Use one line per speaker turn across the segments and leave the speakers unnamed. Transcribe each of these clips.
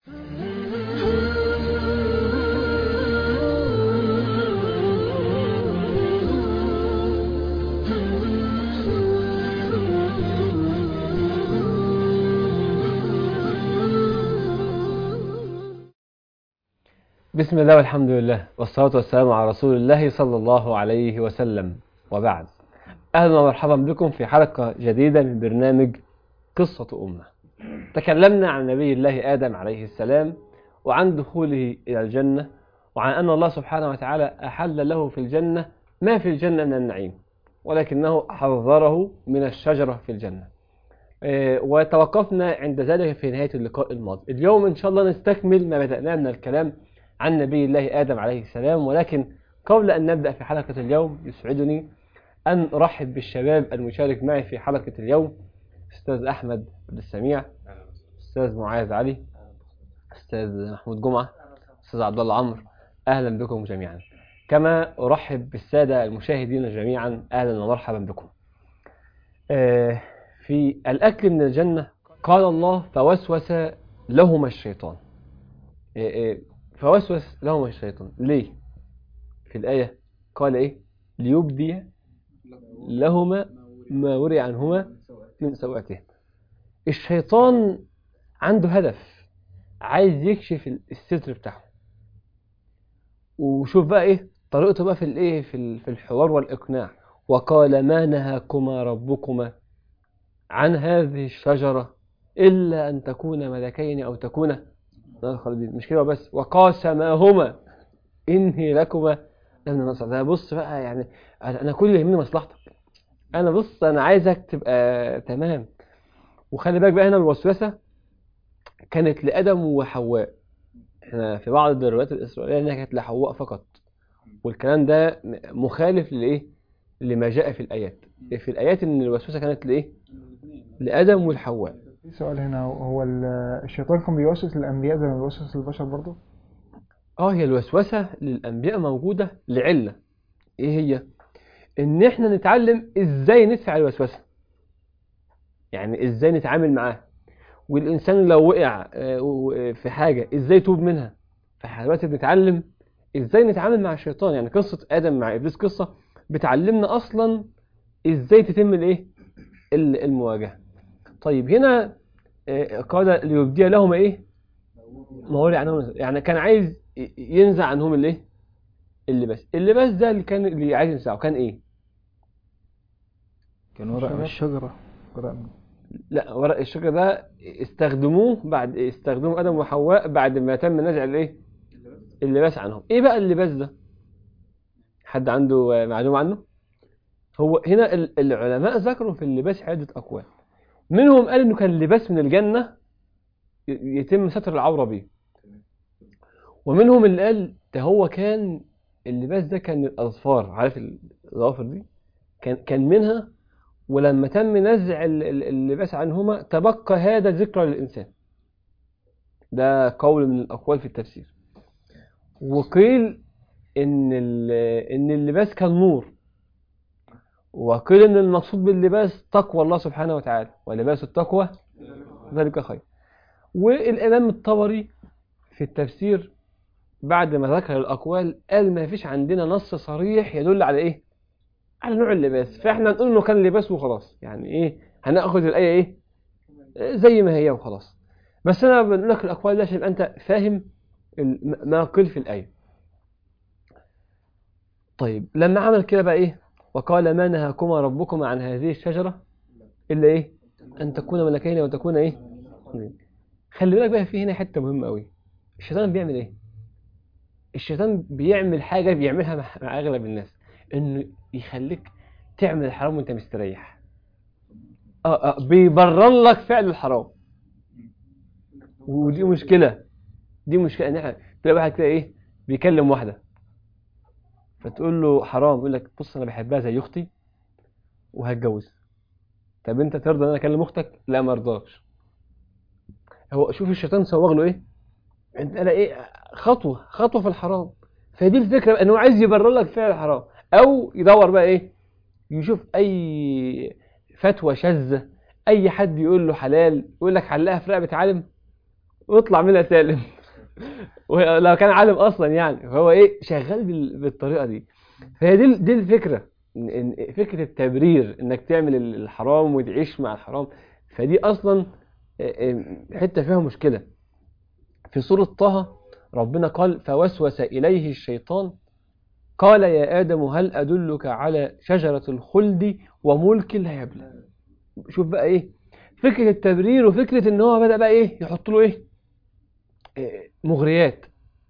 بسم الله والحمد لله والصلاة والسلام على رسول الله صلى الله عليه وسلم وبعد أهلا ومرحبا بكم في حلقة جديدة من برنامج قصة أمة تكلمنا عن نبي الله آدم عليه السلام وعن دخوله إلى الجنة وعن أن الله سبحانه وتعالى أحل له في الجنة ما في الجنة من النعيم ولكنه حذره من الشجرة في الجنة إيه، وتوقفنا عند ذلك في نهاية اللقاء الماضي اليوم إن شاء الله نستكمل ما بدأناه من الكلام عن نبي الله آدم عليه السلام ولكن قبل أن نبدأ في حلقة اليوم يسعدني أن أرحب بالشباب المشارك معي في حلقة اليوم أستاذ أحمد عبد السميع أستاذ معاذ علي أستاذ محمود جمعة أستاذ عبد الله عمرو أهلا بكم جميعا كما أرحب بالسادة المشاهدين جميعا أهلا ومرحبا بكم آه، في الأكل من الجنة قال الله فوسوس لهما الشيطان آه، آه، فوسوس لهما الشيطان ليه في الآية قال إيه ليبدي لهما ما وري عنهما من سوءتهم الشيطان عنده هدف عايز يكشف الستر بتاعه وشوف بقى ايه طريقته بقى في الايه في ال- في الحوار والاقناع وقال ما نهاكما ربكما عن هذه الشجرة إلا أن تكون ملكين أو تكون من الخالدين مش كده بس وقاسماهما إني لكما لمن النصر ده بص بقى يعني أنا كل اللي يهمني مصلحتك أنا بص أنا عايزك تبقى تمام وخلي بالك بقى هنا الوسوسة كانت لآدم وحواء احنا في بعض الروايات الإسرائيلية إنها كانت لحواء فقط والكلام ده مخالف لإيه لما جاء في الآيات في الآيات إن الوسوسة كانت لإيه لآدم والحواء
في سؤال هنا هو ال- الشيطان كان بيوسوس للأنبياء زي ما بيوسوس للبشر برضه؟
اه هي الوسوسة للأنبياء موجودة لعلة ايه هي ان احنا نتعلم ازاي ندفع الوسوسة يعني ازاي نتعامل معاها والانسان لو وقع آه، و- في حاجة ازاي يتوب منها فاحنا دلوقتي بنتعلم ازاي نتعامل مع الشيطان يعني قصة ادم مع ابليس قصة بتعلمنا اصلا ازاي تتم الايه ال- المواجهة طيب هنا آه، قال ليبدي لهم ايه ما هو عنهم يعني كان عايز ي- ينزع عنهم الايه اللباس اللباس ده اللي كان اللي عايز ينزعه كان ايه
كان ورق من الشجرة ورق من
لا ورق الشجر ده استخدموه بعد استخدموا ادم وحواء بعد ما تم نزع الايه اللباس عنهم ايه بقى اللباس ده حد عنده آه، معلومه عنه هو هنا ال- العلماء ذكروا في اللباس عده اقوال منهم قال انه كان لباس من الجنه ي- يتم ستر العوره بيه ومنهم اللي قال ده هو كان اللباس ده كان الاظفار عارف الاظافر دي كان كان منها ولما تم نزع ال- ال- اللباس عنهما تبقى هذا ذكرى للإنسان ده قول من الأقوال في التفسير وقيل إن ال- إن اللباس كان نور وقيل إن المقصود باللباس تقوى الله سبحانه وتعالى ولباس التقوى ذلك خير والإمام الطبري في التفسير بعد ما ذكر الأقوال قال ما فيش عندنا نص صريح يدل على إيه على نوع اللباس فاحنا نقول انه كان لباس وخلاص يعني ايه هناخد الايه ايه آه، زي ما هي وخلاص بس انا بقول لك الاقوال دي عشان يبقى انت فاهم ال- ما قيل في الايه طيب لما عمل كده بقى ايه وقال ما نهاكما ربكما عن هذه الشجره الا ايه ان تكون ملكين وتكون ايه خلي بالك بقى في هنا حته مهمه قوي الشيطان بيعمل ايه الشيطان بيعمل حاجه بيعملها مع مع اغلب الناس انه يخليك تعمل الحرام وانت مستريح اه اه بيبرر لك فعل الحرام ودي مشكله دي مشكله ان احنا تلاقي واحد كده ايه بيكلم واحده فتقول له حرام يقول لك بص انا بحبها زي اختي وهتجوز طب انت ترضى ان انا اكلم اختك لا ما ارضاش هو شوف الشيطان سوغ له ايه انت انا ايه خطوه خطوه في الحرام فدي الفكره بقى، ان هو عايز يبرر لك فعل الحرام او يدور بقى ايه يشوف اي فتوى شاذه اي حد يقول له حلال يقول لك حلقها في رقبه عالم واطلع منها سالم ولو كان عالم اصلا يعني فهو ايه شغال بال- بالطريقه دي فهي دي دي الفكره إن- إن فكره التبرير انك تعمل الحرام وتعيش مع الحرام فدي اصلا حته فيها مشكله في سوره طه ربنا قال فوسوس اليه الشيطان قال يا ادم هل ادلك على شجره الخلد وملك لا يبلى شوف بقى ايه فكره التبرير وفكره ان هو بدا بقى ايه يحط له ايه إيه، مغريات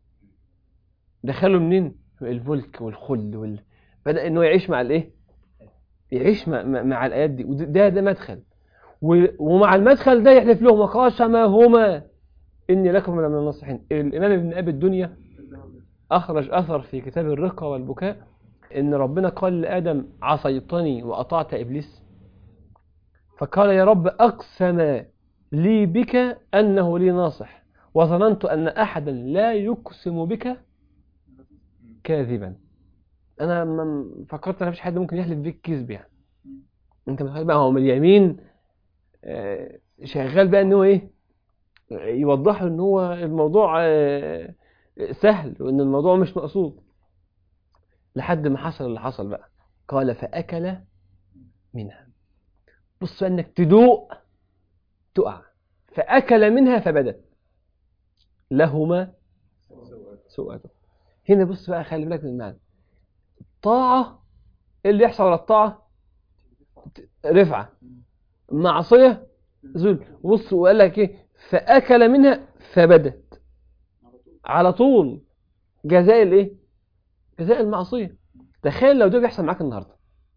دخله منين الملك والخلد وال... بدأ انه يعيش مع الايه يعيش مع, مع مع الايات دي وده ده مدخل و... ومع المدخل ده يحلف لهم وقاسمهما اني لكم من الناصحين الامام ابن ابي الدنيا اخرج اثر في كتاب الرقه والبكاء ان ربنا قال لادم عصيتني واطعت ابليس فقال يا رب اقسم لي بك انه لي ناصح وظننت ان احدا لا يقسم بك كاذبا انا ما فكرت ان مفيش حد ممكن يحلف بيك كذب يعني انت متخيل بقى هو من اليمين آه، شغال بقى ان هو ايه يوضح له ان هو الموضوع آه، سهل وان الموضوع مش مقصود لحد ما حصل اللي حصل بقى قال فاكل منها بص بقى انك تدوق تقع فاكل منها فبدت لهما سوءته هنا بص بقى خلي بالك من المعنى طاعة ايه اللي يحصل على الطاعة رفعة معصية ذل بص وقال لك ايه فأكل منها فبدت على طول جزاء الايه جزاء المعصية تخيل لو ده بيحصل معاك النهاردة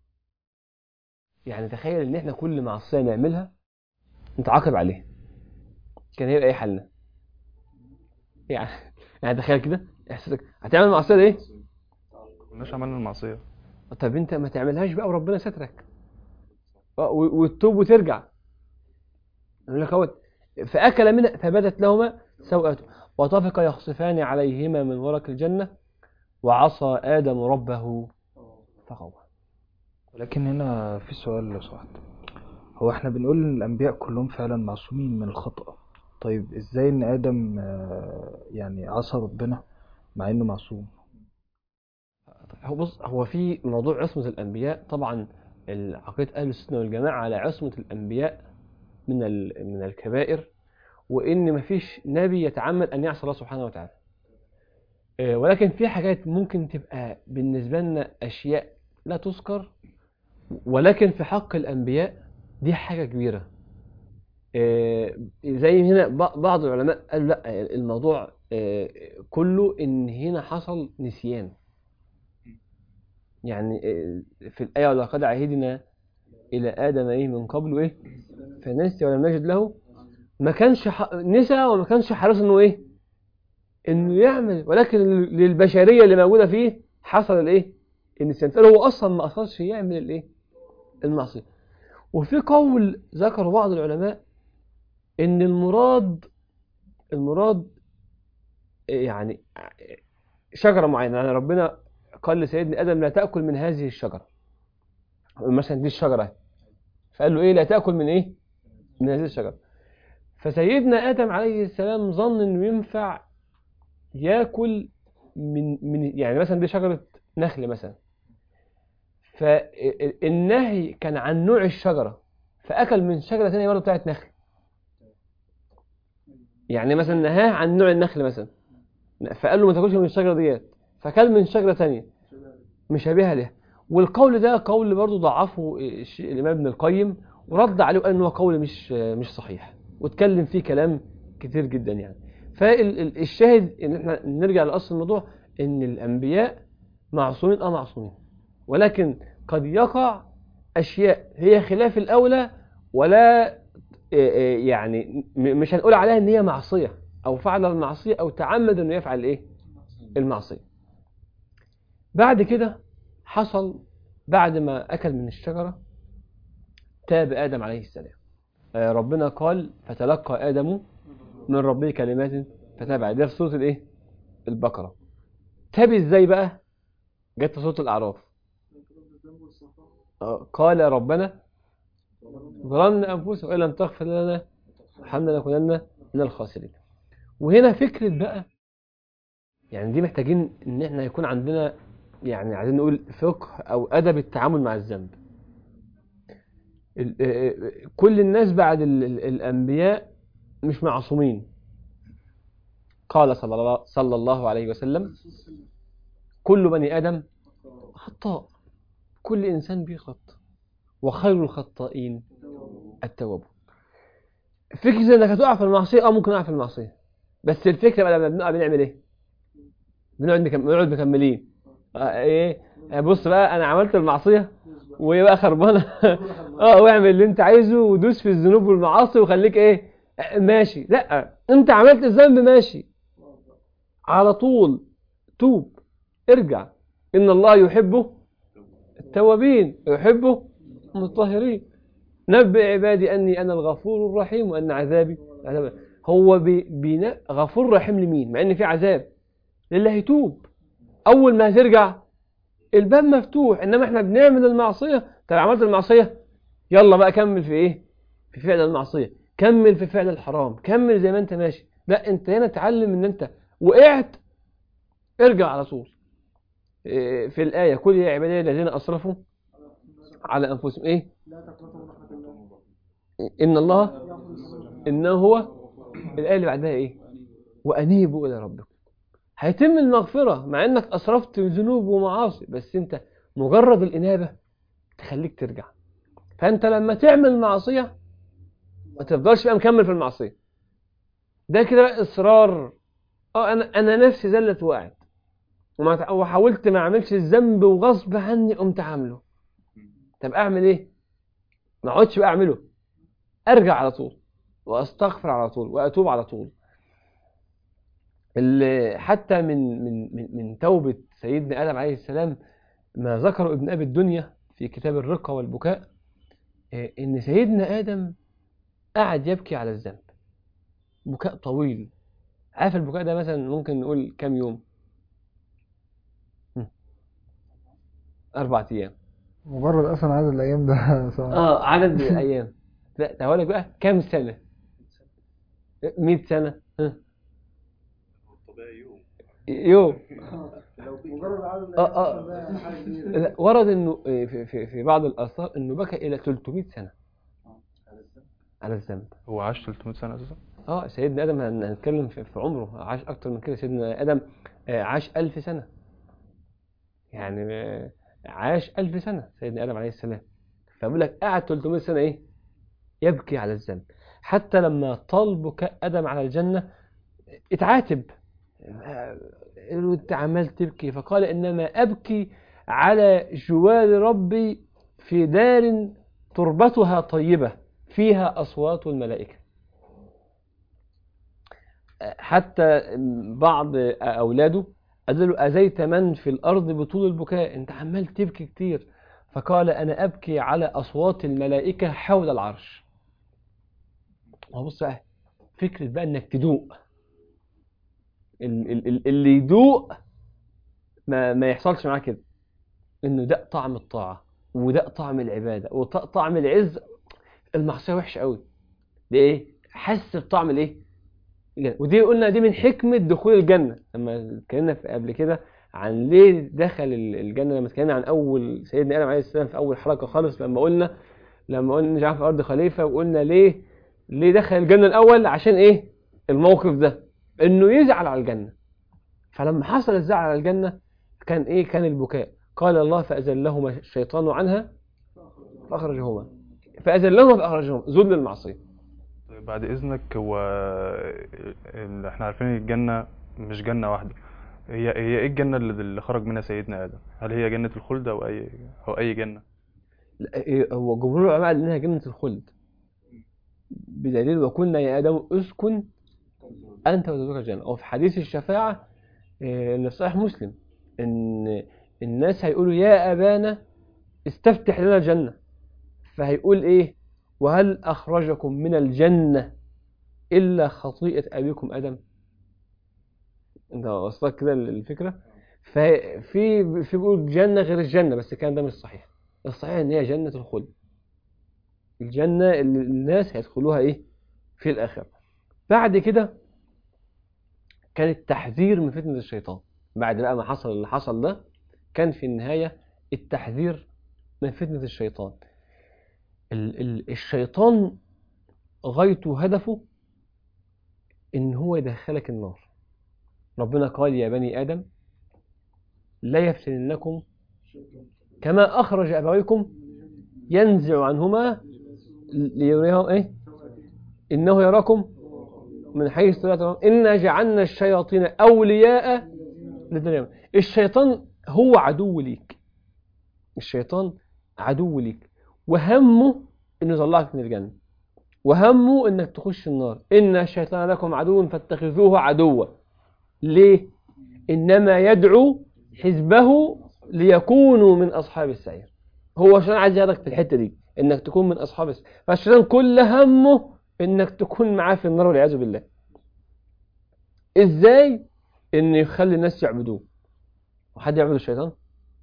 يعني تخيل ان احنا كل معصية نعملها نتعاقب عليها كان هيبقى ايه حلنا يعني يعني تخيل كده احساسك هتعمل معصية ده ايه
كناش عملنا المعصية
طب انت ما تعملهاش بقى وربنا سترك اه، و- وتتوب وترجع يقول لك اهوت فاكل منها فبدت لهما سوءاته وطفق يخصفان عليهما من ورق الجنه وعصى ادم ربه فغوى
ولكن هنا في سؤال لو سمحت هو احنا بنقول ان الانبياء كلهم فعلا معصومين من الخطأ طيب ازاي ان ادم آه، يعني عصى ربنا مع انه معصوم
هو بص هو في موضوع عصمة الأنبياء طبعا عقيدة أهل السنة والجماعة على عصمة الأنبياء من ال- من الكبائر وإن مفيش نبي يتعمد أن يعصي الله سبحانه وتعالى آه، ولكن في حاجات ممكن تبقى بالنسبة لنا أشياء لا تذكر ولكن في حق الأنبياء دي حاجة كبيرة آه، زي هنا ب- بعض العلماء قالوا لا الموضوع آه، كله إن هنا حصل نسيان يعني آه، في الآية ولقد عهدنا إلى آدم إيه من قبل إيه فنسي ولم نجد له ما كانش ح... نسى وما كانش حريص إنه إيه إنه يعمل ولكن للبشرية اللي موجودة فيه حصل الإيه النسيان فقال هو أصلا ما قصدش يعمل الإيه المعصية وفي قول ذكر بعض العلماء إن المراد المراد يعني شجرة معينة يعني ربنا قال لسيدنا آدم لا تأكل من هذه الشجرة مثلا دي الشجرة فقال له إيه لا تأكل من إيه من هذه الشجرة فسيدنا آدم عليه السلام ظن إنه ينفع ياكل من من يعني مثلا دي شجرة نخل مثلا فالنهي كان عن نوع الشجرة فأكل من شجرة ثانية برضه بتاعت نخل يعني مثلا نهاه عن نوع النخل مثلا فقال له ما تاكلش من الشجرة ديت فكل من شجرة ثانية مشابهة لها والقول ده قول برضه ضعفه الش- الإمام ابن القيم ورد عليه وقال إن هو قول مش مش صحيح واتكلم فيه كلام كتير جدا يعني فالشاهد إن احنا نرجع لأصل الموضوع إن الأنبياء معصومين أه معصومين ولكن قد يقع أشياء هي خلاف الأولى ولا إيه إيه يعني م- مش هنقول عليها إن هي معصية أو فعل المعصية أو تعمد إنه يفعل إيه المعصية بعد كده حصل بعد ما أكل من الشجرة تاب آدم عليه السلام آه، ربنا قال فتلقى آدم من ربه كلمات فتاب عليه ده في سورة الإيه؟ البقرة تاب إزاي بقى؟ جت في سورة الأعراف آه، قال ربنا ظلمنا أنفسنا وإن لم تغفر لنا وارحمنا لنكونن من الخاسرين وهنا فكرة بقى يعني دي محتاجين ان احنا يكون عندنا يعني عايزين نقول فقه او ادب التعامل مع الذنب ال- آه، كل الناس بعد ال- ال- الانبياء مش معصومين قال صلى الله صلى الله عليه وسلم كل بني ادم خطاء كل انسان بيخطئ وخير الخطائين التوابون فكرة انك هتقع في المعصية اه ممكن اقع في المعصية بس الفكرة بقى لما بنقع بنعمل ايه؟ بنقعد مكم- بنقعد مكملين آه ايه آه بص بقى انا عملت المعصية وهي بقى خربانة اه واعمل اللي انت عايزه ودوس في الذنوب والمعاصي وخليك ايه آه، ماشي لا انت عملت الذنب ماشي على طول توب ارجع ان الله يحبه التوابين يحبه المطهرين نبئ عبادي اني انا الغفور الرحيم وان عذابي عذاب هو بي بينا غفور رحيم لمين مع ان في عذاب للي هيتوب اول ما هترجع الباب مفتوح انما احنا بنعمل المعصيه طب عملت المعصيه يلا بقى كمل في ايه في فعل المعصيه كمل في فعل الحرام كمل زي ما انت ماشي لا انت هنا اتعلم ان انت وقعت ارجع على طول إيه، في الايه كل يا عبادي الذين اسرفوا على انفسهم ايه ان الله انه هو الايه اللي بعدها ايه وانيبوا الى ربكم هيتم المغفره مع انك اسرفت ذنوب ومعاصي بس انت مجرد الانابه تخليك ترجع فانت لما تعمل معصيه ما تفضلش بقى مكمل في المعصيه ده كده بقى اصرار اه انا انا نفسي زلت وقعت وما تع- وحاولت ما اعملش الذنب وغصب عني قمت عامله طب اعمل ايه ما اقعدش بقى اعمله ارجع على طول واستغفر على طول واتوب على طول اللي حتى من من من, من توبه سيدنا ادم عليه السلام ما ذكر ابن ابي الدنيا في كتاب الرقه والبكاء إيه، ان سيدنا ادم قعد يبكي على الذنب بكاء طويل عارف البكاء ده مثلا ممكن نقول كام يوم هم. اربع ايام
مجرد اصلا عدد الايام ده صعب
اه عدد الايام لا ده هقول لك بقى كام سنه 100 سنه ها يوم
مجرد عدد
اه اه لا ورد انه إيه، في, في, في بعض الاثار انه بكى الى 300 سنه على الذنب
هو عاش 300 سنة أساسا
اه سيدنا ادم هن- هنتكلم في, في عمره عاش اكتر من كده سيدنا ادم آه، عاش ألف سنه يعني آه، عاش ألف سنه سيدنا ادم عليه السلام فبيقول لك قعد 300 سنه ايه يبكي على الذنب حتى لما طال بكاء ادم على الجنه اتعاتب آه، قال له انت عمال تبكي فقال انما ابكي على جوار ربي في دار تربتها طيبه فيها اصوات الملائكه حتى بعض أولاده قالوا له أزيت من في الأرض بطول البكاء أنت عمال تبكي كتير فقال أنا أبكي على أصوات الملائكة حول العرش ما بص بقى فكرة بقى إنك تدوق ال- ال- ال- اللي يدوق ما, ما يحصلش معاه كده إنه ده طعم الطاعة وده طعم العبادة وطعم العز المعصية وحشة قوي ده إيه حس بطعم الإيه الجنة. ودي قلنا دي من حكمة دخول الجنة لما اتكلمنا في- قبل كده عن ليه دخل ال- الجنة لما اتكلمنا عن أول سيدنا آدم عليه السلام في أول حلقة خالص لما قلنا لما قلنا نجعل في الأرض خليفة وقلنا ليه ليه دخل الجنة الأول عشان إيه الموقف ده إنه يزعل على الجنة فلما حصل الزعل على الجنة كان إيه كان البكاء قال الله فأزلهما الشيطان عنها فأخرجهما فأزلهما فأخرجهما ذل المعصية
طيب بعد إذنك هو ال- احنا عارفين إن الجنة مش جنة واحدة هي هي ايه الجنة اللي اللي خرج منها سيدنا آدم؟ هل هي جنة الخلد أو أي أو أي جنة؟
لا، إيه، هو جمهور العلماء قال انها جنة الخلد بدليل وكنا يا ادم اسكن انت وزوجك الجنة وفي حديث الشفاعة إيه، اللي في صحيح مسلم ان الناس هيقولوا يا ابانا استفتح لنا الجنة فهيقول ايه وهل اخرجكم من الجنة الا خطيئة ابيكم ادم انت وصلك كده الفكرة ففي في بيقول جنة غير الجنة بس الكلام ده مش صحيح الصحيح ان هي جنة الخلد الجنة اللي الناس هيدخلوها ايه في الاخرة بعد كده كان التحذير من فتنة الشيطان بعد بقى ما حصل اللي حصل ده كان في النهاية التحذير من فتنة الشيطان ال ال الشيطان غايته هدفه إن هو يدخلك النار ربنا قال يا بني آدم لا يفتننكم كما أخرج أبويكم ينزع عنهما ليريهم إيه إنه يراكم من حيث لا ترون إنا جعلنا الشياطين أولياء للدنيا الشيطان هو عدو ليك الشيطان عدو ليك وهمه إنه يطلعك من الجنة وهمه إنك تخش النار إن الشيطان لكم عدو فاتخذوه عدوا ليه؟ إنما يدعو حزبه ليكونوا من أصحاب السعير هو عشان عايز ياخدك في الحتة دي إنك تكون من أصحاب السعير فالشيطان كل همه إنك تكون معاه في النار والعياذ بالله إزاي؟ إنه يخلي الناس يعبدوه وحد يعبد الشيطان؟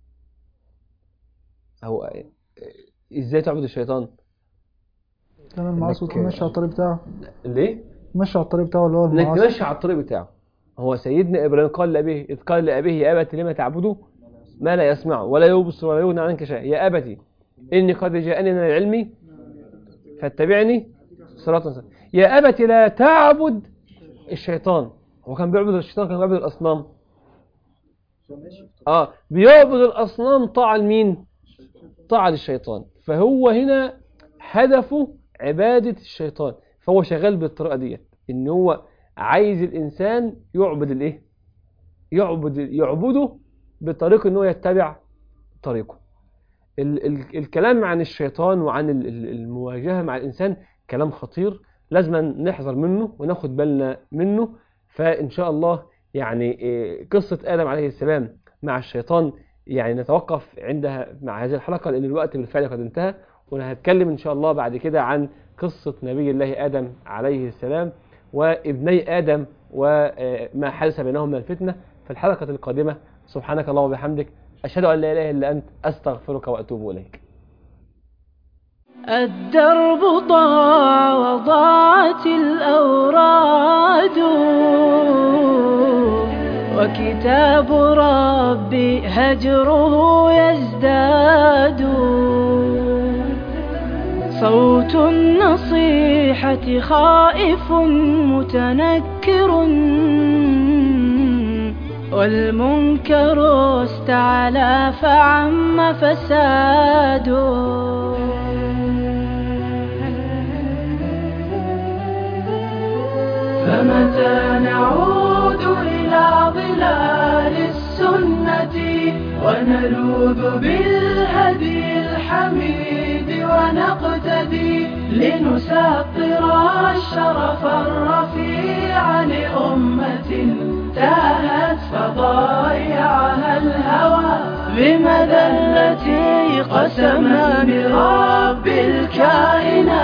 أو إزاي تعبد الشيطان؟
تعمل معاصي
إنك-
وتمشي على الطريق بتاعه
ليه؟
تمشي على الطريق بتاعه اللي هو
انك
المعاصي
تمشي على الطريق بتاعه هو سيدنا ابراهيم قال لابيه اذ قال لابيه يا ابت لما تعبد ما لا يسمع ولا يبصر ولا يغني عنك شيء يا ابتي اني قد جاءني من العلم فاتبعني صراطا سواء يا ابت لا تعبد الشيطان هو كان بيعبد الشيطان كان بيعبد الاصنام اه بيعبد الاصنام طاعه لمين طاعه للشيطان فهو هنا هدفه عباده الشيطان فهو شغال بالطريقه ديت ان هو عايز الانسان يعبد الايه يعبد يعبده بطريقه ان هو يتبع طريقه ال ال الكلام عن الشيطان وعن ال- ال- المواجهه مع الانسان كلام خطير لازم نحذر منه وناخد بالنا منه فان شاء الله يعني إيه، قصه ادم عليه السلام مع الشيطان يعني نتوقف عندها مع هذه الحلقه لان الوقت بالفعل قد انتهى وهنتكلم ان شاء الله بعد كده عن قصه نبي الله ادم عليه السلام وابني آدم وما حدث بينهم من الفتنة في الحلقة القادمة سبحانك اللهم وبحمدك أشهد أن لا إله إلا أنت أستغفرك وأتوب إليك
الدرب ضاع وضاعت الأوراد وكتاب ربي هجره يزداد صوت النصيحة خائف متنكر والمنكر استعلى فعم فساد فمتى نعود إلى ظلال السنة ونلوذ بالهدي الحميد ونقتدي لنسطر الشرف الرفيع لأمة تاهت فضايعها الهوى بمذلة قسما برب الكائنات